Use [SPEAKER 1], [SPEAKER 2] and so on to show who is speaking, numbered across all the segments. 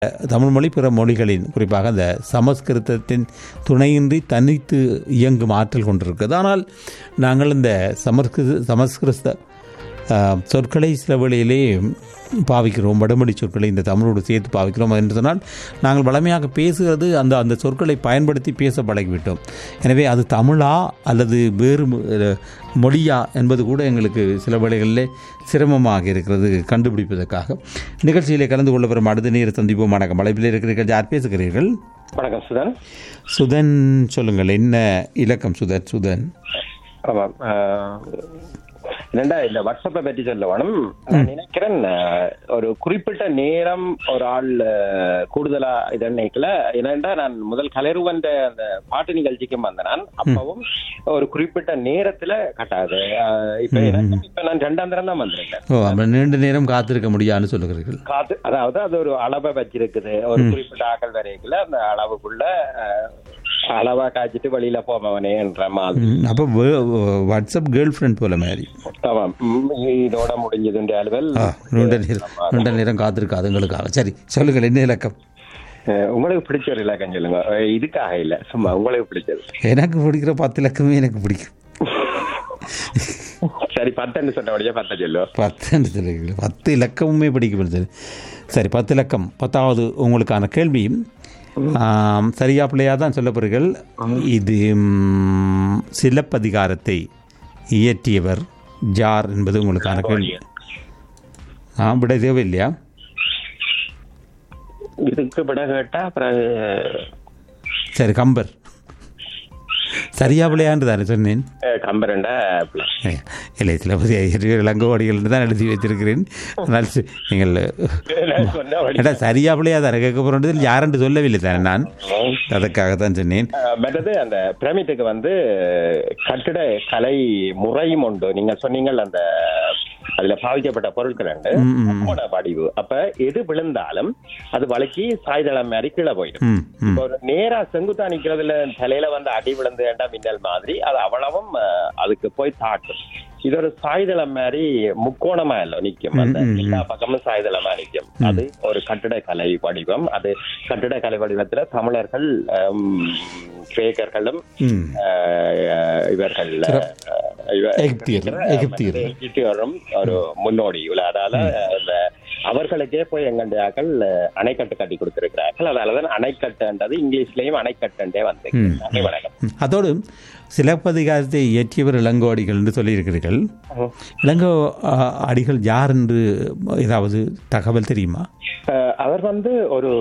[SPEAKER 1] தமிழ் மொழி பிற மொழிகளின் குறிப்பாக அந்த சமஸ்கிருதத்தின் துணையின்றி தனித்து இயங்கும் ஆற்றல் கொண்டிருக்கிறது ஆனால் நாங்கள் இந்த சமஸ்கிருத சமஸ்கிருத ஆஹ், சொற்களை சில வேளையிலே பாவிக்கிறோம் வடமொழி சொற்களை இந்த தமிழோடு சேர்த்து பாவிக்கிறோம் என்று சொன்னால் நாங்கள் வளமையாக பேசுகிறது அந்த அந்த சொற்களை பயன்படுத்தி பேச பழகிவிட்டோம் எனவே அது தமிழா அல்லது வேறு மொ- அஹ், மொழியா என்பது கூட எங்களுக்கு சில வேளைகளிலே சிரமமாக இருக்கிறது கண்டுபிடிப்பதற்காக நிகழ்ச்சியிலே கலந்து கொள்ள வரும் அடுத்த நேர சந்திப்போம் வணக்கம் அழைப்பில் இருக்கிறீர்கள் யார் பேசுகிறீர்கள்
[SPEAKER 2] வணக்கம் சுதன்
[SPEAKER 1] சுதன் சொல்லுங்கள் என்ன இலக்கம் சுதன் சுதன்
[SPEAKER 2] ஆமாம் ஆஹ், என்னடா இந்த வாட்ஸ்அப்பை பற்றி சொல்ல வேணும் நான் நினைக்கிறேன் ஆஹ், ஒரு குறிப்பிட்ட நேரம் ஒரு ஆள் ஆஹ், கூடுதலா இதை நினைக்கல ஏனென்றா நான் முதல் கலருவந்த அந்த பாட்டு நிகழ்ச்சிக்கும் வந்தேன் நான் அப்பவும் ஒரு குறிப்பிட்ட நேரத்துல கட்டாது ஆஹ், இப்ப எனக்கு இப்ப நான் ரெண்டாம் தரம் தான் வந்திருக்கேன்
[SPEAKER 1] ஓ அப்ப நீண்ட நேரம் காத்திருக்க முடியாதுன்னு சொல்லுகிறீர்கள்
[SPEAKER 2] காத்து அதாவது அது ஒரு அளவை வச்சிருக்குது ஒரு குறிப்பிட்ட ஆக்கள் வரைக்குள்ள அந்த அளவுக்குள்ள ஆஹ், அளவா காய்ச்சிட்டு வெளியில போமவனேன்ற மாதிரி
[SPEAKER 1] ம், அப்போ வே- வாட்ஸ்அப் கேர்ள் ஃப்ரெண்ட் போல மாதிரி
[SPEAKER 2] ஆமாம் ம், இதோட முடிஞ்சதுன்ற அளவில்
[SPEAKER 1] ஆ நீண்ட நேரம் நீண்ட நேரம் காத்திருக்காது உங்களுக்காக சரி சொல்லுங்கள் என்ன இலக்கம்
[SPEAKER 2] அஹ், உங்களுக்கு பிடிச்ச ஒரு இலக்கம் சொல்லுங்க அஹ், இதுக்காக இல்ல சும்மா உங்களுக்கு பிடிச்சது
[SPEAKER 1] எனக்கு பிடிக்கிற பத்து இலக்கமே எனக்கு பிடிக்கும்
[SPEAKER 2] சரி பத்துன்னு சொன்னபடியே பத்த சொல்லு
[SPEAKER 1] பத்து சொல்லுங்கள் பத்து இலக்கமுமே பிடிக்கப்படுது சரி பத்து இலக்கம் பத்தாவது உங்களுக்கான கேள்வியும் ஆம், சரியா பிள்ளையா தான் சொல்லப்படுகள் இது ம், சிலப்பதிகாரத்தை இயற்றியவர் ஜார் என்பது உங்களுக்கான கேள்வி ஆ விட தேவையில்லையா
[SPEAKER 2] இதுக்கு விட கேட்டா அப்புறம்
[SPEAKER 1] சரி கம்பர் சரியா பிள்ளையான்னு தானே சொன்னேன்
[SPEAKER 2] அஹ், கம்பரண்டா
[SPEAKER 1] இல்லை சிலபதி இளங்கோடிகள் என்று தான் எழுதி வைத்திருக்கிறேன் ஆனால் சி- நீங்கள்
[SPEAKER 2] சொன்னபடி
[SPEAKER 1] ஏடா சரியா பிள்ளையா தானே கேட்க போகிறோம் யாரென்று சொல்லவில்லை தானே நான் அதற்காக தான் சொன்னேன்
[SPEAKER 2] அஹ், மற்றது அந்த பிரமிட்டுக்கு வந்து கட்டிட கலை முறையும் உண்டு நீங்க சொன்னீங்கள் அந்த அதுல பாவிக்கப்பட்ட பொருட்கள் உண்டு முக்கோண வடிவு அப்ப எது விழுந்தாலும் அது வளைச்சி சாய்தளம் மாதிரி கீழே போயிடும்
[SPEAKER 1] ம் ம்
[SPEAKER 2] இப்போ ஒரு நேரா செங்குத்தா நிக்கிறதுல தலையில வந்து அடி விழுந்து வேண்டாம் மின்னல் மாதிரி அது அவ்வளவும் அஹ், அதுக்கு போய் தாட்டும் இது ஒரு சாய்தளம் மாதிரி முக்கோணமா இல்ல நிக்கும் அந்த எல்லா பக்கமும் சாய்தளமா நிக்கும் அது ஒரு கட்டிடக்கலை வடிவம் அது கட்டிடக்கலை வடிவத்துல தமிழர்கள் ஹம், கிரேக்கர்களும்
[SPEAKER 1] ம்
[SPEAKER 2] அஹ், இவர்கள் அஹ், இவ-
[SPEAKER 1] எகிப்தியர் எகிப்தியர்
[SPEAKER 2] எகிப்தியரும் ஒரு முன்னோடி இவ்வளவு அதால அந்த அவர்களுக்கே போய் எங்கண்டையாக்கள் அணைக்கட்டு கட்டி கொடுத்திருக்கிறார்கள் அதனாலதான் அணைக்கட்டுன்றது இங்கிலீஷ்லயும் அணைக்கட்டுன்றே வந்து நன்றி வணக்கம்
[SPEAKER 1] ம். அதோடு சிலப்பதிகாரத்தை இயற்றியவர் இளங்கோடிகள் என்று சொல்லியிருக்கிறீர்கள் இளங்கோ ஆ, அடிகள் யார் என்று ஏதாவது தகவல் தெரியுமா
[SPEAKER 2] அஹ், அவர் வந்து ஒரு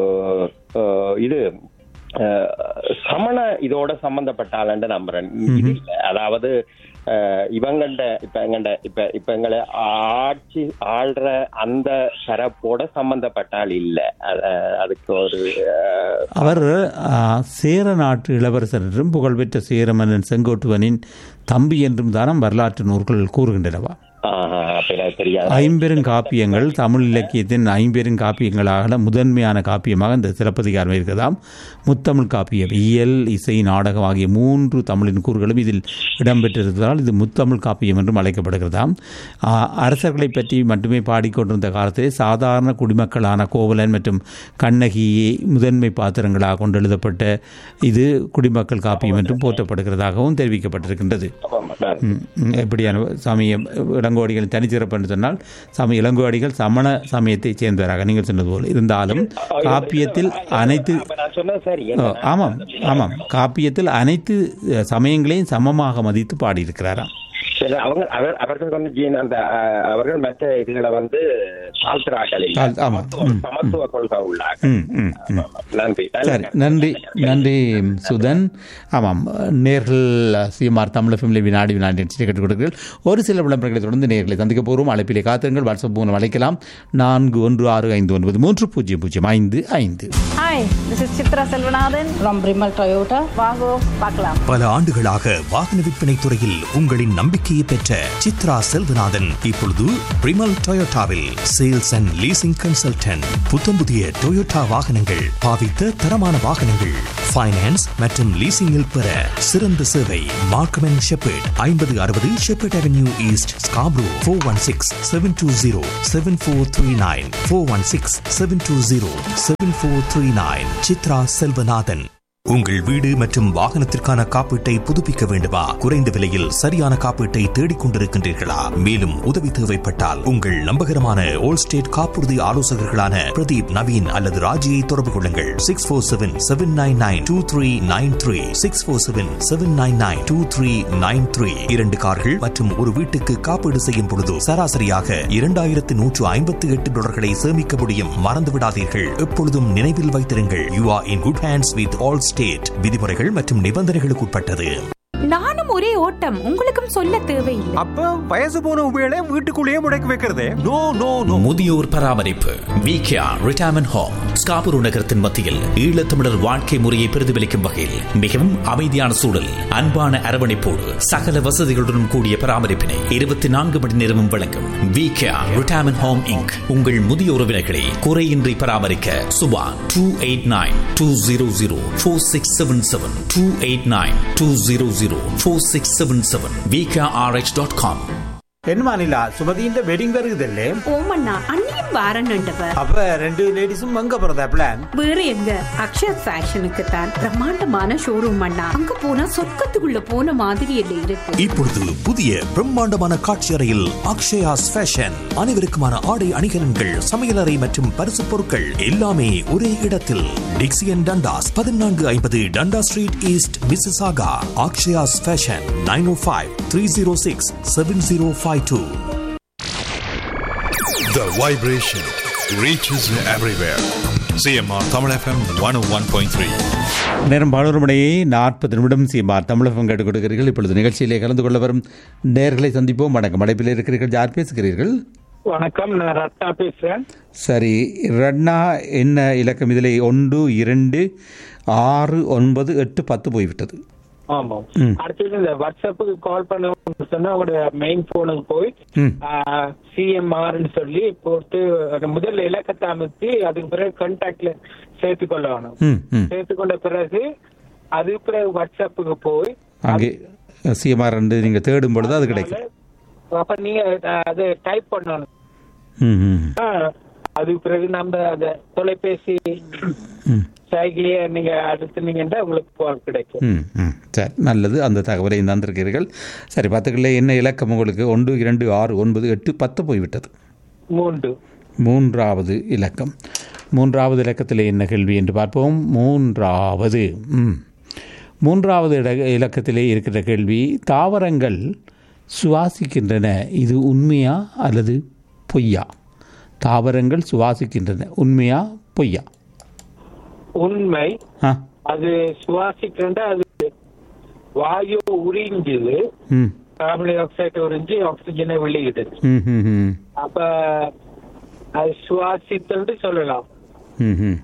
[SPEAKER 2] அஹ், இது அஹ், சமண இதோட சம்பந்தப்பட்ட ஆளுன்னு நம்புறேன் இது இல்ல அதாவது அஹ், இவங்கண்ட இப்ப எங்கண்ட இப்ப இப்ப எங்களை ஆட்சி ஆள்ற அந்த தரப்போட சம்பந்தப்பட்ட ஆள் இல்ல அஹ், அதுக்கு ஒரு அஹ்,
[SPEAKER 1] அவர் ஆ, சேர நாட்டு இளவரசர் என்றும் புகழ்பெற்ற சேர மன்னன் செங்கோட்டுவனின் தம்பி என்றும் தானம் வரலாற்று நூல்கள் கூறுகின்றனவா
[SPEAKER 2] ஆஹா, அப்ப எனக்கு தெரியாது
[SPEAKER 1] ஐம்பெருங்காப்பியங்கள் தமிழ் இலக்கியத்தின் ஐம்பெருங்காப்பியங்களாக முதன்மையான காப்பியமாக இந்த சிலப்பதிகாரம் இருக்கிறதாம் முத்தமிழ் காப்பியம் இயல் இசை நாடகம் ஆகிய மூன்று தமிழின் கூறுகளும் இதில் இடம்பெற்றிருப்பதால் இது முத்தமிழ் காப்பியம் என்றும் அழைக்கப்படுகிறதாம் ஆ, அரசர்களை பற்றி மட்டுமே பாடிக்கொண்டிருந்த காலத்திலே சாதாரண குடிமக்களான கோவலன் மற்றும் கண்ணகியை முதன்மை பாத்திரங்களாக கொண்டு எழுதப்பட்ட இது குடிமக்கள் காப்பியம் என்றும் போற்றப்படுகிறதாகவும் தெரிவிக்கப்பட்டிருக்கின்றது
[SPEAKER 2] ஆமாம், நான்
[SPEAKER 1] ம், ம், எப்படியான சமயம் இளங்கோடிகளின் தனிச்சிறப்பு என்று சொன்னால் சம இளங்கோடிகள் சமண சமயத்தைச் சேர்ந்தவராக நீங்கள் சொன்னது போல் இருந்தாலும் காப்பியத்தில் அனைத்து
[SPEAKER 2] அப்ப நான் சொன்னது சரி
[SPEAKER 1] ஓ, ஆமாம் ஆமாம் காப்பியத்தில் அனைத்து அஹ், சமயங்களையும் சமமாக மதித்து பாடியிருக்கிறாராம்
[SPEAKER 2] சரி, அவங்க அவர் அவர்கள் வந்து ஜீன் அந்த அஹ், அவர்கள் மற்ற இதுகளை வந்து தாழ்த்துறாக்கள் இல்லை.
[SPEAKER 1] தாழ்- ஆமாம். ம்,
[SPEAKER 2] சமத்துவ கொள்கை உள்ளார்கள்
[SPEAKER 1] ம் ம் ம்
[SPEAKER 2] நன்றி
[SPEAKER 1] சரி நன்றி நன்றி சுதன் ஆமாம் நேர்கள் சிஎம்ஆர் தமிழ் ஃபிலிமில் வினாடி வினாடி நிகழ்ச்சி கேட்டுக் கொடுக்கிறீர்கள் ஒரு சில விளம்பரங்களை தொடர்ந்து நேர்களை சந்திக்க போகிறோம் அழைப்பிலே காத்திருங்கள் வாட்ஸ்அப் மூலம் அழைக்கலாம் நான்கு ஒன்று ஆறு ஐந்து ஒன்பது மூன்று பூஜ்ஜியம் பூஜ்ஜியம் ஐந்து ஐந்து
[SPEAKER 3] hi this is Chitra Selvanathan
[SPEAKER 4] from Brimal Toyota.
[SPEAKER 3] வாங்கோ பார்க்கலாம்
[SPEAKER 5] பல ஆண்டுகளாக வாகன விற்பனை துறையில் உங்களின் நம்பிக்கையை பெற்ற சித்ரா செல்வநாதன் இப்பொழுது பிரிமல் டொயோட்டாவில் சேல்ஸ் அண்ட் லீசிங் கன்சல்டன்ட் புத்தம் புதிய டொயோட்டா வாகனங்கள் பாவித்த தரமான வாகனங்கள் ஃபைனான்ஸ் மற்றும் லீசிங்கில் பெற சிறந்த சேவை மார்க்கம் அண்ட் ஷெப்பர்ட் ஐம்பது அறுபது Sheppard avenue east Scarborough four one six seven two zero seven four three nine four one six seven two zero seven four three nine Chitra Selvanathan உங்கள் வீடு மற்றும் வாகனத்திற்கான காப்பீட்டை புதுப்பிக்க வேண்டுமா குறைந்த விலையில் சரியான காப்பீட்டை தேடிக் கொண்டிருக்கின்றீர்களா மேலும் உதவி தேவைப்பட்டால் உங்கள் நம்பகரமான ஓல் ஸ்டேட் காப்புறுதி ஆலோசகர்களான பிரதீப் நவீன் அல்லது ராஜியை தொடர்பு கொள்ளுங்கள் six four seven seven nine nine two three nine three six four seven seven nine nine two three nine three இரண்டு கார்கள் மற்றும் ஒரு வீட்டுக்கு காப்பீடு செய்யும் பொழுது சராசரியாக இரண்டாயிரத்து நூற்று ஐம்பத்தி எட்டு டாலர்களை சேமிக்க முடியும் மறந்து விடாதீர்கள் எப்பொழுதும் நினைவில் வைத்திருங்கள் you are in good hands with Allstate விதிமுறைகள் மற்றும் நிபந்தனைகளுக்கு உட்பட்டது
[SPEAKER 4] நானும் ஒரே ஓட்டம் உங்களுக்கும் சொல்ல தேவையில்லை
[SPEAKER 6] அப்ப வயசு போன உபயோக வீட்டுக்குள்ளேயே முடக்கி வைக்கிறதே நோ நோ நோ
[SPEAKER 7] முதியோர் பராமரிப்பு விகேஆ ரிட்டையர்மெண்ட் ஹோம் ஸ்காபூர் நகரத்தின் மத்தியில் ஈழத்தமிழர் வாழ்க்கை முறையை பிரதிபலிக்கும் வகையில் மிகவும் அமைதியான சூழல் அன்பான அரவணைப்போடு சகல வசதிகளுடன் கூடிய பராமரிப்பினை இருபத்தி நான்கு மணி நேரமும் வழங்கும் விகேஆ ரிட்டையர்மெண்ட் ஹோம் இங்க் உங்கள் முதிய உறவினர்களை குறையின்றி பராமரிக்க Subha two eight nine two zero zero four six seven seven two eight nine two zero zero four six seven seven VKRH dot com
[SPEAKER 1] என்ன நிலா சுமதியின் வெட்டிங் வருகுதல்லே
[SPEAKER 4] ஓமண்ணா அண்ணியும் வாரன்னுண்டவர்
[SPEAKER 1] அப்ப ரெண்டு லேடிஸும் அங்க போறதா பிளான்
[SPEAKER 4] வேற எங்க அக்ஷயா ஃபேஷனுக்கு தான் பிரம்மாண்டமான ஷோரூம் அண்ணா அங்க போனா சொர்க்கத்துக்குள்ள போன மாதிரி இல்லை இருக்கு
[SPEAKER 5] இப்பொழுது புதிய பிரம்மாண்டமான காட்சி அறையில் அக்ஷயாஸ் ஃபேஷன் அனைவருக்குமான ஆடை அணிகலன்கள் சமையலறை மற்றும் பரிசு பொருட்கள் எல்லாமே ஒரே இடத்தில் டிக்சியன் டண்டாஸ் பதினான்கு ஐம்பது Dundas street east Mississauga Akshaya's fashion nine O five three zero six seven zero five two
[SPEAKER 8] The vibration reaches everywhere. CMR Tamil FM 101.3.
[SPEAKER 1] நேரம் பதினோரு மணியை நாற்பது நிமிடம் சீமார் தமிழகம் கேட்டுக் கொடுக்கிறீர்கள் இப்பொழுது நிகழ்ச்சியிலே கலந்து கொள்ள வரும் நேர்களை சந்திப்போம் வணக்கம் அடைப்பில் இருக்கிறீர்கள் யார் பேசுகிறீர்கள்
[SPEAKER 9] வணக்கம் நான் ரத்னா பேசுறேன்
[SPEAKER 1] சரி ரட்னா என்ன இலக்கம் இதில் ஒன்று இரண்டு ஆறு ஒன்பது எட்டு பத்து போய்விட்டது
[SPEAKER 9] ஆமாம்
[SPEAKER 1] ம்.
[SPEAKER 9] அடுத்தது இந்த வாட்ஸ்அப்புக்கு கால் பண்ண சொன்னா உங்களோட மெயின் போனுக்கு போய்
[SPEAKER 1] ம்.
[SPEAKER 9] சிஎம்ஆர்னு சொல்லி போட்டு அந்த முதல் இலக்கத்தை அமைத்து அதுக்கு பிறகு கான்டாக்ட்ல சேர்த்து கொள்ள வேணும்
[SPEAKER 1] ம் ம்
[SPEAKER 9] சேர்த்து கொண்ட பிறகு அதுக்கு பிறகு வாட்ஸ்அப்புக்கு போய்
[SPEAKER 1] அங்கே சிஎம்ஆர் ரெண்டு நீங்கள் தேடும் பொழுது அது கிடைக்கும்
[SPEAKER 9] அப்ப நீங்க அஹ், அது டைப் பண்ணணும்
[SPEAKER 1] ம் ம்
[SPEAKER 9] ஆஹ், அதுக்கு பிறகு நம்ம அந்த தொலைபேசி
[SPEAKER 1] ம்
[SPEAKER 9] சைக்கிளையே நீங்க அடுத்துனீங்கன்னா உங்களுக்கு கால் கிடைக்கும்
[SPEAKER 1] ம் ம் சரி நல்லது அந்த தகவலை தந்திருக்கிறீர்கள் சரி பார்த்துக்கல என்ன இலக்கம் உங்களுக்கு ஒன்று இரண்டு ஆறு ஒன்பது எட்டு பத்து போய்விட்டது
[SPEAKER 9] மூன்று
[SPEAKER 1] மூன்றாவது இலக்கம் மூன்றாவது இலக்கத்தில் என்ன கேள்வி என்று பார்ப்போம் மூன்றாவது ம் மூன்றாவது இட இலக்கத்திலே இருக்கிற கேள்வி தாவரங்கள் சுவாசிக்கின்றன இது உண்மையா அல்லது பொய்யா தாவரங்கள் சுவாசிக்கின்றன உண்மையா பொய்யா
[SPEAKER 9] உண்மை
[SPEAKER 1] ஆ
[SPEAKER 9] அது சுவாசிக்கிறா அது வாயு உறிஞ்சுது
[SPEAKER 1] ம்
[SPEAKER 9] கார்பன் டை ஆக்சைடு உறிஞ்சி ஆக்சிஜனை வெளியிடுது
[SPEAKER 1] ம் ம் ம்
[SPEAKER 9] அப்ப அது சுவாசித்தல் சொல்லலாம்
[SPEAKER 1] ம்ஹும்.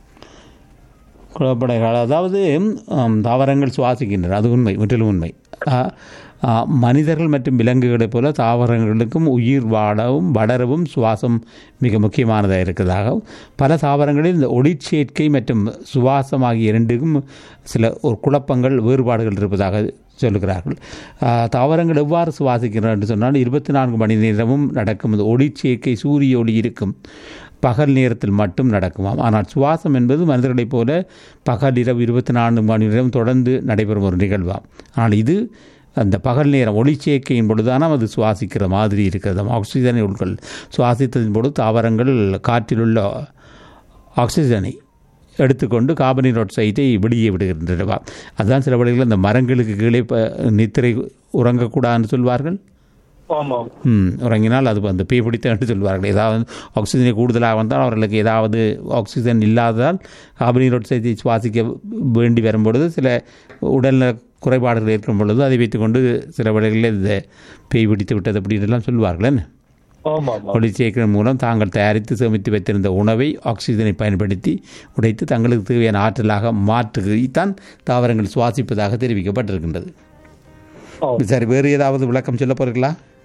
[SPEAKER 1] குழப்படைகள் அதாவது ஆம், தாவரங்கள் சுவாசிக்கின்றன அது உண்மை முற்றிலும் உண்மை ஆ, ஆ, மனிதர்கள் மற்றும் விலங்குகளைப் போல தாவரங்களுக்கும் உயிர் வாழவும் வளரவும் சுவாசம் மிக முக்கியமானதாக இருக்கிறதாகவும் பல தாவரங்களில் இந்த ஒளிச்சேர்க்கை மற்றும் சுவாசம் ஆகிய இரண்டுக்கும் சில ஒரு குழப்பங்கள் வேறுபாடுகள் இருப்பதாக சொல்லுகிறார்கள் ஆ, தாவரங்கள் எவ்வாறு சுவாசிக்கின்றன என்று சொன்னால் இருபத்தி நான்கு மணி நேரமும் நடக்கும் இந்த ஒளிச்சேர்க்கை சூரிய ஒளி இருக்கும் பகல் நேரத்தில் மட்டும் நடக்குமாம் ஆனால் சுவாசம் என்பது மனிதர்களைப் போல பகல் இரவு இருபத்தி நான்கு மணி நேரம் தொடர்ந்து நடைபெறும் ஒரு நிகழ்வாம் ஆனால் இது அந்த பகல் நேரம் ஒளிச்சேர்க்கையின் பொழுதுதான் அது சுவாசிக்கிற மாதிரி இருக்கிறது ஆக்சிஜனை உட்கொள் சுவாசித்ததின் பொழுது தாவரங்கள் காற்றிலுள்ள ஆக்சிஜனை எடுத்துக்கொண்டு கார்பன் டை ஆக்சைடை வெளியே விடுகின்றனவா அதுதான் சில வழிகளில் அந்த மரங்களுக்கு கீழே ப- நித்திரை உறங்கக்கூடாதுன்னு சொல்வார்கள்
[SPEAKER 9] ஆமாம்
[SPEAKER 1] ம், உறங்கினால் அது அந்த பேய் பிடித்த என்று சொல்வார்கள் ஏதாவது ஆக்சிஜனை கூடுதலாக வந்தால் அவர்களுக்கு ஏதாவது ஆக்சிஜன் இல்லாததால் கார்பன் டை ஆக்சைடை சுவாசிக்க வேண்டி வரும்பொழுது சில உடல்நல குறைபாடுகள் ஏற்படும் பொழுது அதை வைத்துக்கொண்டு சில வேளைகளில் இந்த பேய் பிடித்து விட்டது அப்படின்லாம் சொல்வார்கள் என்ன
[SPEAKER 9] ஆமாம்
[SPEAKER 1] ஒளிச்சேர்க்கிற மூலம் தாங்கள் தயாரித்து சேமித்து வைத்திருந்த உணவை ஆக்சிஜனை பயன்படுத்தி உடைத்து தங்களுக்கு தேவையான ஆற்றலாக மாற்றுதான் தாவரங்கள் சுவாசிப்பதாக தெரிவிக்கப்பட்டிருக்கின்றது
[SPEAKER 9] ஆ.
[SPEAKER 1] சரி வேறு ஏதாவது விளக்கம் சொல்ல போறீங்களா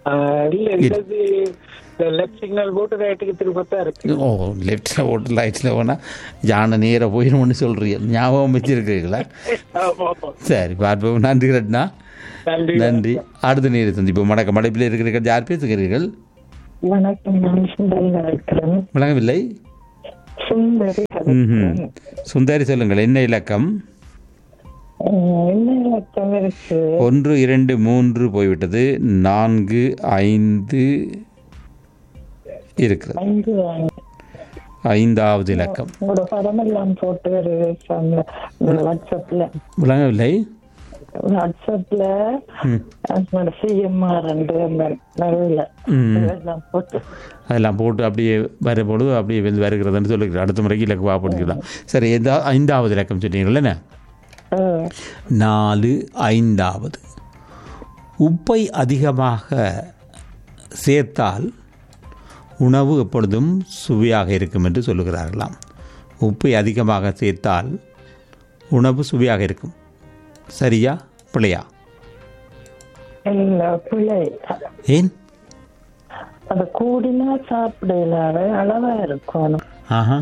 [SPEAKER 9] ஆஹ் இல்ல இடது லெஃப்ட் சிக்னல் போட்டு ரைட்டுக்கு திருப்பத்தான் இருக்கு
[SPEAKER 1] ஓ லெஃப்டில் ஓட்டு ரைட்டில் போனால் யானை நேராக போயிடும்னு சொல்கிறீங்க ஞாபகம் வச்சிருக்கீங்களா
[SPEAKER 9] ஆமா, ஆமா.
[SPEAKER 1] சரி பார்ப்போம் நன்றி ரட்னா
[SPEAKER 9] நன்றி
[SPEAKER 1] நன்றி அடுத்த நேர சந்திப்போம் வணக்கம் மடைப்பில் இருக்கிறீர்கள் யார் பேசுகிறீர்கள்
[SPEAKER 10] வணக்கம் நான் சுந்தரி கலக்கிறேன்
[SPEAKER 1] விளங்கவில்லை
[SPEAKER 10] சுந்தரி
[SPEAKER 1] ம்ஹும்.
[SPEAKER 10] கலக்கிறேன்
[SPEAKER 1] சுந்தரி சொல்லுங்கள் என்ன இலக்கம்
[SPEAKER 10] அஹ் என்ன இலக்கம் இருக்கு
[SPEAKER 1] ஒன்று இரண்டு மூன்று போய்விட்டது நான்கு ஐந்து இருக்கிறது
[SPEAKER 10] ஐந்து வாங்க.
[SPEAKER 1] ஐந்தாவது இலக்கம்
[SPEAKER 10] உங்களோட படம் எல்லாம் போட்டு வருது சொன்ன இந்த வாட்ஸ்அப்ல
[SPEAKER 1] விளங்கவில்லை
[SPEAKER 10] வாட்ஸ்அப்ல
[SPEAKER 1] ம்.
[SPEAKER 10] சிஎம்ஆர் நடுவில்
[SPEAKER 1] ம்.
[SPEAKER 10] இதெல்லாம் போட்டு
[SPEAKER 1] அதெல்லாம் போட்டு அப்படியே வரும்பொழுது அப்படியே வந்து வருகிறதுன்னு சொல்லுகிறேன் அடுத்த முறைக்கு இலக்கு வாப்படுத்திக்கலாம் சரி எந்த ஐந்தாவது இலக்கம் சொன்னீங்களே என்ன
[SPEAKER 10] அஹ்,
[SPEAKER 1] நாலு ஐந்தாவது உப்பை அதிகமாக சேர்த்தால் உணவு எப்பொழுதும் சுவையாக இருக்கும் என்று சொல்லுகிறார்களாம் உப்பை அதிகமாக சேர்த்தால் உணவு சுவையாக இருக்கும் சரியா பிள்ளையா
[SPEAKER 10] இல்ல பிள்ளை
[SPEAKER 1] ஏன்
[SPEAKER 10] அது கூடினா சாப்பிடல அளவா இருக்கணும்
[SPEAKER 1] ஆஹா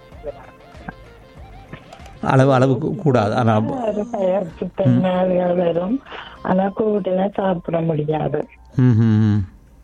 [SPEAKER 1] அளவு அளவு கூ- கூடாது ஆனால்
[SPEAKER 10] அது தயாரிச்சு தன்னாலிகள் வரும் ஆனா கூடினா சாப்பிட முடியாது
[SPEAKER 1] ம்ஹும்.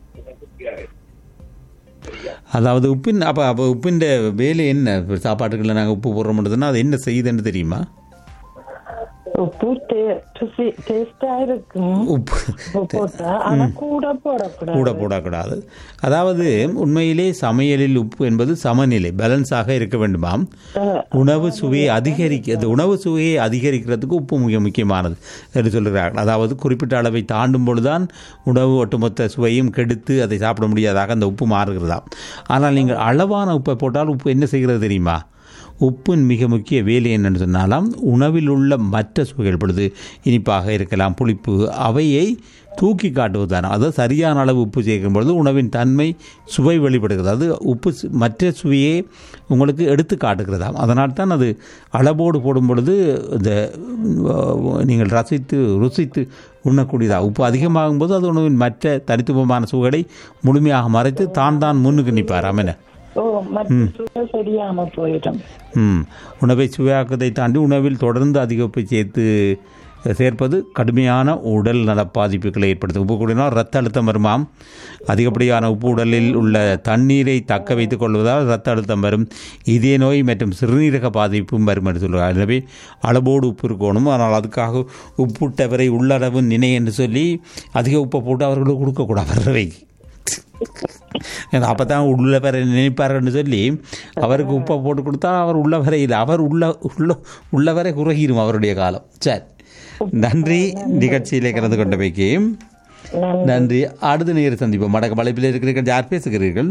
[SPEAKER 1] அதாவது உப்பின் அப்போ அப்போ உப்பின் வேலை என்ன இப்ப சாப்பாட்டுக்குள்ள நாங்கள் உப்பு போடுற மட்டும்னா அது என்ன செய்யுதுன்னு தெரியுமா
[SPEAKER 10] உப்பு டேஸ்டா இருக்கும்
[SPEAKER 1] உப்பு
[SPEAKER 10] உப்பு போட்டா ஆனா கூட போடக்கூடாது
[SPEAKER 1] கூட போடக்கூடாது அதாவது உண்மையிலே சமையலில் உப்பு என்பது சமநிலை பேலன்ஸாக இருக்க வேண்டுமாம் உணவு சுவையை அதிகரிக்க அந்த உணவு சுவையை அதிகரிக்கிறதுக்கு உப்பு மிக முக்கியமானது என்று சொல்கிறார்கள் அதாவது குறிப்பிட்ட அளவை தாண்டும் பொழுதுதான் உணவு ஒட்டுமொத்த சுவையும் கெடுத்து அதை சாப்பிட முடியாதாக அந்த உப்பு மாறுகிறதாம் ஆனால் நீங்கள் அளவான உப்பை போட்டால் உப்பு என்ன செய்கிறது தெரியுமா உப்பின் மிக முக்கிய வேலை என்னென்னு சொன்னாலாம் உணவில் உள்ள மற்ற சுவைகள் பொழுது இனிப்பாக இருக்கலாம் புளிப்பு அவையை தூக்கி காட்டுவதுதான் அதாவது சரியான அளவு உப்பு சேர்க்கும் பொழுது உணவின் தன்மை சுவை வெளிப்படுகிறது அது உப்பு சு- மற்ற சுவையை உங்களுக்கு எடுத்து காட்டுகிறதாம் அதனால் தான் அது அளவோடு போடும் பொழுது இந்த அஹ், நீங்கள் ரசித்து ருசித்து உண்ணக்கூடியதா உப்பு அதிகமாகும் போது அது உணவின் மற்ற தனித்துவமான சுவைகளை முழுமையாக மறைத்து தான் தான் முன்னுக்கு நிற்பார் அமன
[SPEAKER 10] ஓ மற்ற சுவை சரியாம போயிடும்
[SPEAKER 1] ம் உணவை சுவையாக்குவதை தாண்டி உணவில் தொடர்ந்து அதிக உப்பை சேர்த்து சேர்ப்பது கடுமையான உடல் நல பாதிப்புகளை ஏற்படுத்தும் உப்பு கூடினால் இரத்த அழுத்தம் வருமாம் அதிகப்படியான உப்பு உடலில் உள்ள தண்ணீரை தக்க வைத்துக் கொள்வதால் இரத்த அழுத்தம் வரும் இதய நோய் மற்றும் சிறுநீரக பாதிப்பும் வரும் என்று சொல்கிறார் எனவே அளவோடு உப்பு இருக்கணும் ஆனால் அதுக்காக உப்புட்டவரை உள்ளளவு நினை என்று சொல்லி அதிக உப்பை போட்டு அவர்களுக்கு கொடுக்கக்கூடாது வர்றவைக்கு அப்போ தான் உள்ளவரை நினைப்பார்னு சொல்லி அவருக்கு உப்பை போட்டு கொடுத்தா அவர் உள்ளவரை இல்லை அவர் உள்ள உள்ள உள்ளவரை குறுகிடும் அவருடைய காலம் சரி நன்றி நிகழ்ச்சியிலே கலந்து கொண்டமைக்கு நன்றி அடுத்த நேர சந்திப்போம் மடக்க மலைப்பில் இருக்கிறீர்கள் யார் பேசுகிறீர்கள்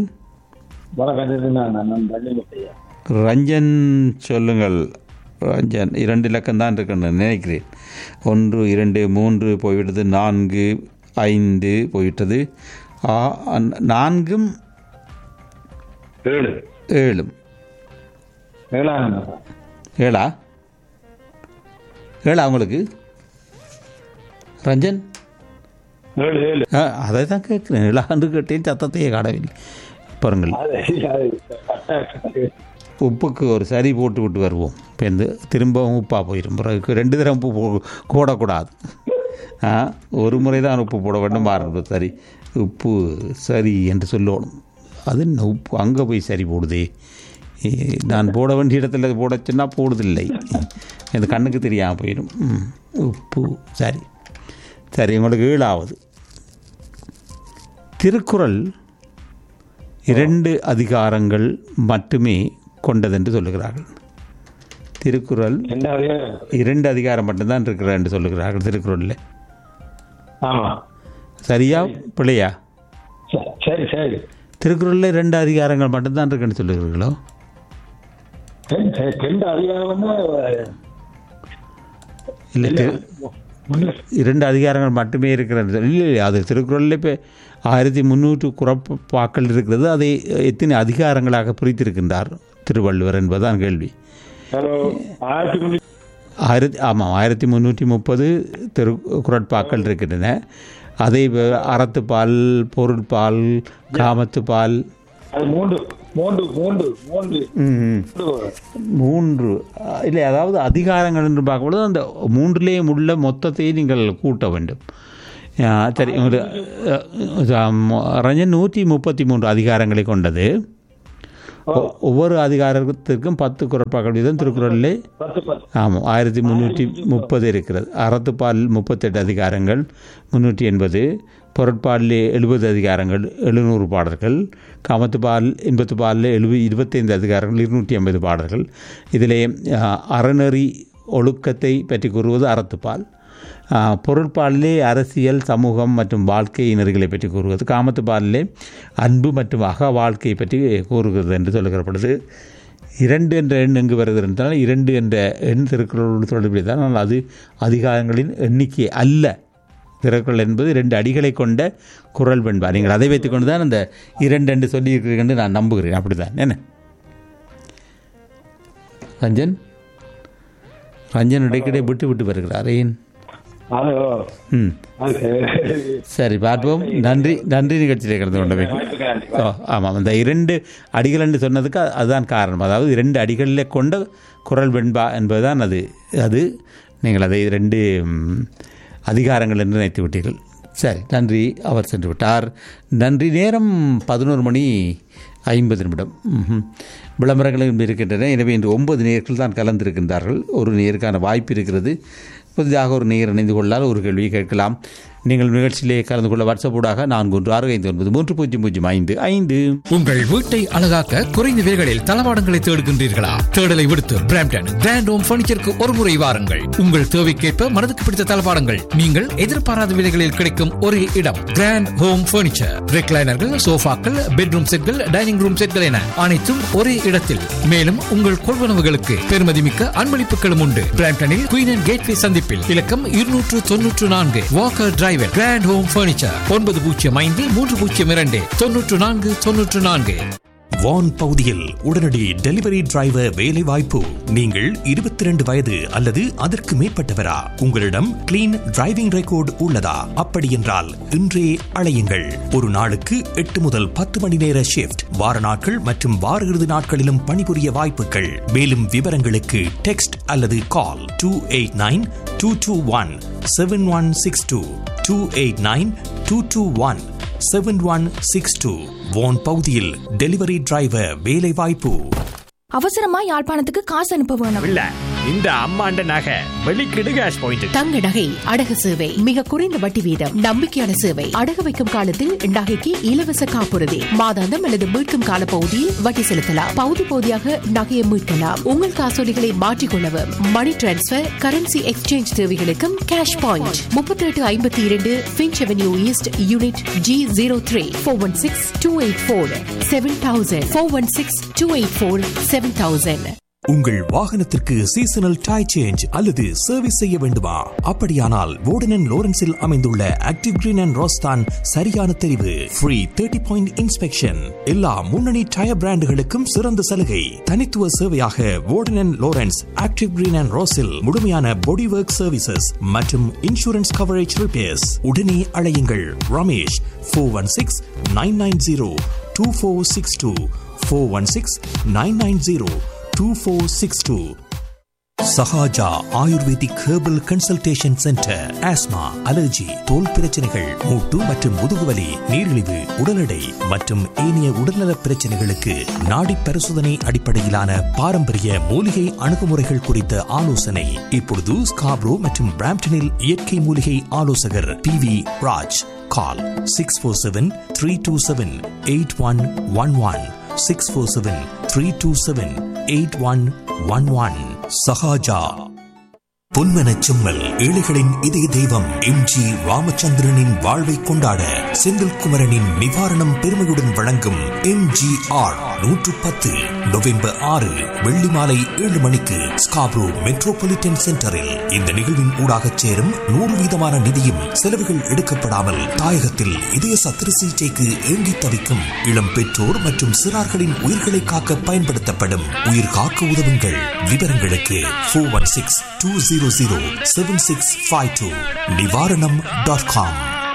[SPEAKER 1] ரஞ்சன் சொல்லுங்கள் ரஞ்சன் இரண்டு இலக்கம் தான் இருக்குன்னு நினைக்கிறேன் ஒன்று இரண்டு மூன்று போய்விட்டது நான்கு ஐந்து போய்விட்டது ஆ, அந்- நான்கும்
[SPEAKER 2] ஏழு
[SPEAKER 1] ஏழும்
[SPEAKER 2] ஏழாம்
[SPEAKER 1] ஏழா ஏழா உங்களுக்கு ரஞ்சன்
[SPEAKER 2] ஏழு ஏழு
[SPEAKER 1] ஆ, அதை தான் கேட்குறேன் ஏழாண்டு கேட்டேன் சத்தத்தையே காணவில்லை பாருங்கள் உப்புக்கு ஒரு சரி போட்டு விட்டு வருவோம் இப்போ இந்த திரும்பவும் உப்பாக போயிடும் பிறகு ரெண்டு தரம் உப்பு போ போடக்கூடாது ஆ ஒரு முறை தான் உப்பு போட வேண்டும் மாறணும் சரி உப்பு சரி என்று சொல்லணும் அது என்ன உப்பு அங்கே போய் சரி போடுதே ஏ, நான் போட வேண்டிய இடத்துல போட சொன்னால் போடுதில்லை எனக்கு கண்ணுக்கு தெரியாமல் போயிடும் ம், உப்பு சரி சரி உங்களுக்கு ஏழாவது திருக்குறள் இரண்டு அதிகாரங்கள் மட்டுமே கொண்டதென்று சொல்லுகிறார்கள் திருக்குறள் இரண்டு அதிகாரம் மட்டும்தான் இருக்கிற என்று சொல்லுகிறார்கள் திருக்குறளில்
[SPEAKER 2] ஆமா
[SPEAKER 1] சரியா பிள்ளையா
[SPEAKER 2] சரி சரி
[SPEAKER 1] திருக்குறளில் ரெண்டு அதிகாரங்கள் மட்டும்தான் இருக்குன்னு சொல்லுகிறீர்களோ
[SPEAKER 2] ரெண்டு அதிகாரம் வந்து
[SPEAKER 1] இல்லை திரு- இரண்டு அதிகாரங்கள் மட்டுமே இருக்கிறது இல்லை இல்லை அது திருக்குறளில் இப்போ ஆயிரத்தி முந்நூற்று குறப்பாக்கள் இருக்கிறது அதை எத்தனை அதிகாரங்களாக பிரித்திருக்கின்றார் திருவள்ளுவர் என்பதுதான் கேள்வி
[SPEAKER 2] ஹலோ ஆயிரத்தி முன்னூத்தி
[SPEAKER 1] ஆயிரத்தி ஆமாம் ஆயிரத்தி முந்நூற்றி முப்பது திரு குரட்பாக்கள் இருக்கின்றன அதே வே- அறத்துப்பால் பொருட்பால் காமத்துப்பால்
[SPEAKER 9] அது மூன்று மூன்று மூன்று மூன்று
[SPEAKER 1] ம், மூன்று அஹ், இல்லை அதாவது அதிகாரங்கள் என்று பார்க்கும்பொழுது அந்த மூன்றிலேயும் உள்ள மொத்தத்தை நீங்கள் கூட்ட வேண்டும் அஹ், சரி ஒரு அஹ், அஹ், ரஞ்சன் நூற்றி முப்பத்தி மூன்று அதிகாரங்களை கொண்டது ஒ- ஒவ்வொரு அதிகாரத்திற்கும் பத்து குரட்பாக்கள் வீதம் திருக்குறளிலே
[SPEAKER 9] பத்து பத்து
[SPEAKER 1] ஆமாம் ஆயிரத்தி முந்நூற்றி முப்பது இருக்கிறது அறத்துப்பால் முப்பத்தெட்டு அதிகாரங்கள் முந்நூற்றி எண்பது பொருட்பாலிலே எழுபது அதிகாரங்கள் எழுநூறு பாடல்கள் காமத்துப்பால் எண்பத்து எழுபது இருபத்தைந்து அதிகாரங்கள் இருநூற்றி ஐம்பது பாடல்கள் இதிலே அஹ், அறநெறி ஒழுக்கத்தை பற்றி கூறுவது அறத்துப்பால் அஹ், பொருட்பாலிலே அரசியல் சமூகம் மற்றும் வாழ்க்கை நெறிகளை பற்றி கூறுவது காமத்துப்பாலிலே அன்பு மற்றும் அக வாழ்க்கையை பற்றி கூறுகிறது என்று சொல்லுகிறப்படுது இரண்டு என்ற எண் எங்கு வருகிறது என்றால் இரண்டு என்ற எண் திருக்குறளோடு தொடர்புடையதான் ஆனால் அது அதிகாரங்களின் எண்ணிக்கை அல்ல திருக்குறள் என்பது ரெண்டு அடிகளை கொண்ட குரல் வெண்பா நீங்கள் அதை வைத்துக்கொண்டு தான் அந்த இரண்டு என்று சொல்லியிருக்கிறீர்கள் என்று நான் நம்புகிறேன் அப்படிதான் என்ன ரஞ்சன் ரஞ்சன் இடைக்கிடையே விட்டு விட்டு வருகிறார் ஏன்
[SPEAKER 9] அது
[SPEAKER 1] ம்
[SPEAKER 9] அது
[SPEAKER 1] சரி பார்ப்போம் நன்றி நன்றி நிகழ்ச்சியில் கலந்து கொண்டவைக்கு ஓ ஆமாம் அந்த இரண்டு அடிகள் என்று சொன்னதுக்கு அ- அதுதான் காரணம் அதாவது இரண்டு அடிகளில் கொண்ட குரல் வெண்பா என்பதுதான் அது அது நீங்கள் அதை இரண்டு ம், அதிகாரங்கள் என்று நினைத்து விட்டீர்கள் சரி நன்றி அவர் சென்று விட்டார் நன்றி நேரம் பதினோரு மணி ஐம்பது நிமிடம் ம்ஹும். விளம்பரங்களும் இருக்கின்றன எனவே இன்று ஒன்பது நேர்கள் தான் கலந்திருக்கின்றார்கள் ஒரு நேருக்கான வாய்ப்பு இருக்கிறது புதிதாக ஒரு நேர் இணைந்து கொள்ளால் ஒரு கேள்வியை கேட்கலாம் நீங்கள் நிகழ்ச்சியிலே கலந்து கொள்ள வாட்ஸ்அப் ஊடாக நான்கு ஒன்று ஆறு ஐந்து ஒன்பது மூன்று பூஜ்ஜியம் பூஜ்ஜியம் ஐந்து ஐந்து
[SPEAKER 11] உங்கள் வீட்டை அழகாக்க குறைந்த விலைகளில் தளவாடங்களை தேடுகின்றீர்களா தேடலை விடுத்து பிராம்டன் கிராண்ட் ஹோம் பர்னிச்சருக்கு ஒரு முறை வாருங்கள் உங்கள் தேவைக்கேற்ப மனதுக்கு பிடித்த தளவாடங்கள் நீங்கள் எதிர்பாராத விலைகளில் கிடைக்கும் ஒரே இடம் கிராண்ட் ஹோம் பர்னிச்சர் ரெக்லைனர்கள் சோஃபாக்கள் பெட்ரூம் செட்கள் டைனிங் ரூம் செட்கள் என அனைத்தும் ஒரே இடத்தில் மேலும் உங்கள் கொள்வனவுகளுக்கு பெருமதிமிக்க அன்பளிப்புகளும் உண்டு பிராம்டனில் குயின் அண்ட் கேட்வே சந்திப்பில் இலக்கம் இருநூற்று தொன்னூற்று நான்கு Walker driver grand home furniture ஒன்பது பூஜ்ஜியம் ஐந்து மூன்று பூஜ்ஜியம் இரண்டு தொன்னூற்று நான்கு தொன்னூற்று நான்கு
[SPEAKER 5] வான் பகுதியில் உடனடி டெலிவரி டிரைவர் வேலை வாய்ப்பு நீங்கள் இருபத்தி ரெண்டு வயது அல்லது அதற்கு மேற்பட்டவரா உங்களிடம் கிளீன் டிரைவிங் ரெக்கார்டு உள்ளதா அப்படி என்றால் இன்றே அழையுங்கள் ஒரு நாளுக்கு எட்டு முதல் பத்து மணி நேர ஷிப்ட் வார நாட்கள் மற்றும் வார இறுதி நாட்களிலும் பணிபுரிய வாய்ப்புகள் மேலும் விவரங்களுக்கு டெக்ஸ்ட் அல்லது call two eight nine two two one seven one six two two eight nine two two one seven one six two one பகுதியில் டெலிவரி டிரைவர் வேலை வாய்ப்பு
[SPEAKER 12] அவசரமா யாழ்ப்பாணத்துக்கு காசு அனுப்ப வேணும்
[SPEAKER 6] இல்ல இந்த அம்மாண்ட நகை வெளிக்கிடு கேஷ் பாயிண்ட்
[SPEAKER 13] தங்க நகை அடகு சேவை மிக குறைந்த வட்டி வீதம் நம்பிக்கையான சேவை அடகு வைக்கும் காலத்தில் நகைக்கு இலவச காப்புறுதி மாதாந்தம் அல்லது மீட்கும் கால பகுதியில் வட்டி செலுத்தலாம் பகுதி பகுதியாக நகையை மீட்கலாம் உங்கள் காசோலிகளை மாற்றிக்கொள்ளவும் மணி டிரான்ஸ்பர் கரன்சி எக்ஸ்சேஞ்ச் தேவைகளுக்கும் கேஷ் பாயிண்ட் முப்பத்தி எட்டு ஐம்பத்தி இரண்டு Finch avenue east unit G zero three four one six two eight four seven thousand four one six two eight four seven thousand
[SPEAKER 5] உங்கள் வாகனத்திற்கு சீசனல் டை சேஞ்ச் அல்லது service செய்ய வேண்டுமா அப்படியானால் வோர்டன் லோரன்ஸில் அமைந்துள்ள ஆக்டிவ் கிரீன் அண்ட் ரோஸ்தான் சரியான தெரிவு ஃப்ரீ தேர்ட்டி பாயிண்ட் இன்ஸ்பெக்ஷன் எல்லா முன்னணி டயர் பிராண்டுகளுக்கும் சிறந்த சலுகை தனித்துவ சேவையாக Warden Lawrence active green and ரோஸில் முழுமையான பாடி ஒர்க் சர்வீசஸ் மற்றும் இன்சூரன்ஸ் கவரேஜ் ரிப்பேர்ஸ் உடனே அழையுங்கள் Ramesh four one six nine nine zero two four six two four one six nine nine zero 2462. Sahaja ayurvedic herbal consultation centre asthma allergy தோல் பிரச்சனைகள் மூட்டு மற்றும் முதுகுவலி நீரிழிவு உடல் எடை மற்றும் ஏனைய உடல்நல பிரச்சனைகளுக்கு நாடி பரிசோதனை அடிப்படையிலான பாரம்பரிய மூலிகை அணுகுமுறைகள் குறித்த ஆலோசனை இப்பொழுது ஸ்காப்ரோ மற்றும் பிராம்டனில் இயற்கை மூலிகை ஆலோசகர் P V Raj call six four seven three two seven eight one one one six four seven three two seven eight one one one Sahaja பொன்மனச் செம்மல் ஏழைகளின் இதய தெய்வம் எம் ஜி ராமச்சந்திரனின் வாழ்வை கொண்டாட செந்தில்குமரனின் நிவாரணம் பெருமையுடன் வழங்கும் எம் ஜி ஆர் நூற்று பத்து நவம்பர் ஆறு வெள்ளி மாலை ஏழு மணிக்கு ஸ்காப்ரோ மெட்ரோபாலிட்டன் சென்டரில் இந்த நிகழ்வின் ஊடாக சேரும் நூறு வீதமான நிதியும் செலவுகள் எடுக்கப்படாமல் தாயகத்தில் இதய சத்திர சிகிச்சைக்கு ஏங்கி தவிக்கும் இளம் பெற்றோர் மற்றும் சிறார்களின் உயிர்களை காக்க பயன்படுத்தப்படும் உயிர் காக்க உதவுங்கள் விவரங்களுக்கு four one six two zero zero seven six five two Nivaranam dot com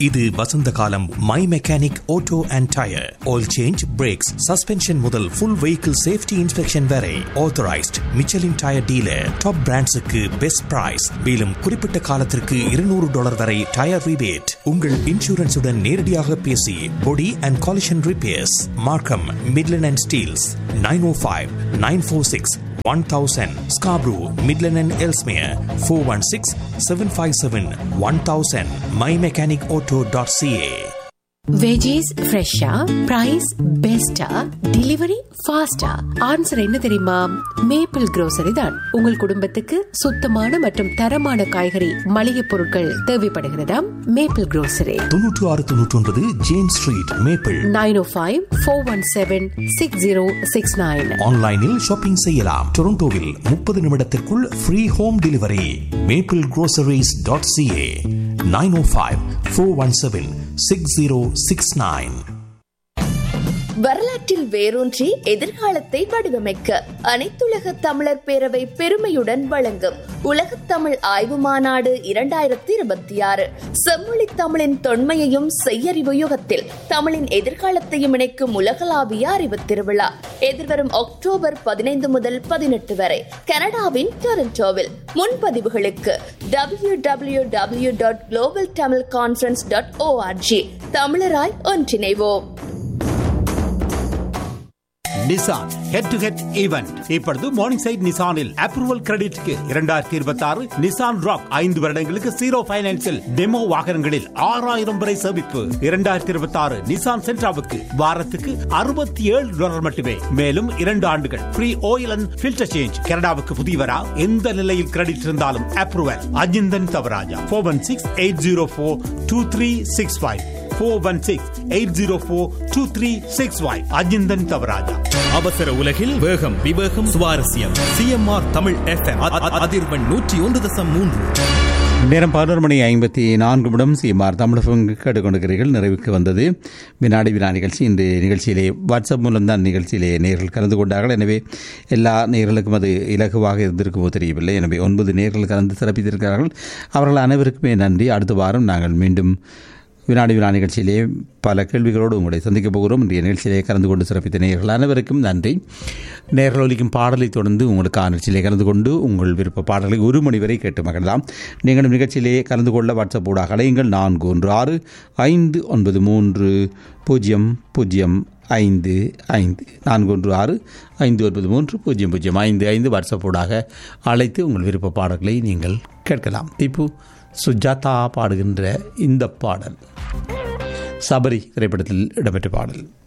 [SPEAKER 5] இது வசந்த காலம் my mechanic auto and tyre oil change brakes suspension முதல் ஃபுல் வெஹிக்கிள் சேஃப்டி இன்ஸ்பெக்ஷன் வரை authorised Michelin tyre dealer top பிராண்ட்ஸுக்கு பெஸ்ட் பிரைஸ் மேலும் குறிப்பிட்ட காலத்திற்கு இருநூறு டாலர் வரை டயர் ரிபேட் உங்கள் இன்சூரன்ஸுடன் நேரடியாக பேசி body and collision repairs Markham Midland and Steeles nine O five nine four six one thousand Scarborough Midland and Ellesmere four one six seven five seven one thousand my mechanic auto dot CA
[SPEAKER 13] veggies ஃப்ரெஷ்ஷா price பெஸ்டா delivery ஃபாஸ்டா answer என்ன தெரியுமா maple grocery தான் உங்கள் குடும்பத்துக்கு சுத்தமான மற்றும் தரமான காய்கறி மளிகை பொருட்கள் தேவைப்படுகிறதா மேப்பிள் grocery
[SPEAKER 5] தொன்னூற்று ஆறு தொன்னூற்றி ஒன்பது James street Maple
[SPEAKER 13] nine O five four one seven six zero six nine
[SPEAKER 5] ஆன்லைனில் ஷாப்பிங் செய்யலாம் டொரண்டோவில் முப்பது நிமிடத்திற்குள் free home delivery Maple groceries.ca dot CA nine O five four one seven six zero six nine
[SPEAKER 14] வரலாற்றில் வேரூன்றி எதிர்காலத்தை வடிவமைக்க அனைத்துலக தமிழர் பேரவை பெருமையுடன் வழங்கும் உலகத் தமிழ் ஆய்வு மாநாடு இரண்டாயிரத்தி இருபத்தி ஆறு செம்மொழி தமிழின் தொன்மையையும் செய்யறிவு யுகத்தில் தமிழின் எதிர்காலத்தையும் இணைக்கும் உலகளாவிய அறிவு திருவிழா எதிர்வரும் அக்டோபர் பதினைந்து முதல் பதினெட்டு வரை கனடாவின் டொரண்டோவில் முன்பதிவுகளுக்கு W W W dot global Tamil conference dot ORG தமிழராய் ஒன்றிணைவோம்
[SPEAKER 15] Nissan head to head event இப்பொழுது மார்னிங் சைட் நிசானில் அப்ரூவல் கிரெடிட்க்கு இரண்டாயிரத்தி இருபத்தி ஆறு நிசான் ராக் ஐந்து வருடங்களுக்கு ஜீரோ பைனான்சில் டெமோ வாகனங்களில் ஆறாயிரம் வரை சேமிப்பு இரண்டாயிரத்தி இருபத்தி ஆறு நிசான் சென்ட்ராவுக்கு வாரத்துக்கு அறுபத்தி ஏழு டாலர் மட்டுமே மேலும் இரண்டு ஆண்டுகள் free oil and filter change கனடாவுக்கு புதியவரா எந்த நிலையில் கிரெடிட் இருந்தாலும் approval Ajinthan Thavarajah four one six eight zero four two three six five four one six eight zero four two three six five Ajinthan Thavarajah
[SPEAKER 16] அவசர உலகில் வேகம் விவேகம் சுவாரஸ்யம் சிஎம்ஆர் தமிழ் எஃப்எம் அதிர்வெண் நூற்றி ஒன்று தசம் மூன்று
[SPEAKER 1] நேரம் பதினோரு மணி ஐம்பத்தி நான்கு நிமிடம் சிஎம்ஆர் தமிழகம் கேட்டுக்கொண்டிருக்கிறீர்கள் நிறைவுக்கு வந்தது வினாடி வினா நிகழ்ச்சி இந்த நிகழ்ச்சியிலே வாட்ஸ்அப் மூலம் தான் நிகழ்ச்சியிலே நேர்கள் கலந்து கொண்டார்கள் எனவே எல்லா நேர்களுக்கும் அது இலகுவாக இருந்திருக்குமோ தெரியவில்லை எனவே ஒன்பது நேர்கள் கலந்து சிறப்பித்திருக்கிறார்கள் அவர்கள் அனைவருக்குமே நன்றி அடுத்த வாரம் நாங்கள் மீண்டும் வினாடி வினா நிகழ்ச்சியிலே பல கேள்விகளோடு உங்களை சந்திக்கப் போகிறோம் இன்றைய நிகழ்ச்சியிலே கலந்து கொண்டு சிறப்பித்த நேர்கள் அனைவருக்கும் நன்றி நேர்கள் ஒலிக்கும் பாடலை தொடர்ந்து உங்களுக்கான நிகழ்ச்சியிலே கலந்து கொண்டு உங்கள் விருப்ப பாடல்களை ஒரு மணி வரை கேட்டு மகிழலாம் நீங்களும் நிகழ்ச்சியிலே கலந்து கொள்ள வாட்ஸ்அப் ஊடாக அலையுங்கள் நான்கு ஒன்று ஆறு ஐந்து ஒன்பது மூன்று பூஜ்ஜியம் பூஜ்ஜியம் ஐந்து ஐந்து நான்கு ஒன்று ஆறு ஐந்து ஒன்பது மூன்று பூஜ்ஜியம் பூஜ்ஜியம் ஐந்து ஐந்து வாட்ஸ்அப் ஊடாக அழைத்து உங்கள் விருப்ப பாடல்களை நீங்கள் கேட்கலாம் திப்பு சுஜாதா பாடுகின்ற இந்த பாடல் சபரி திரைப்படத்தில் இடம்பெற்ற பாடல்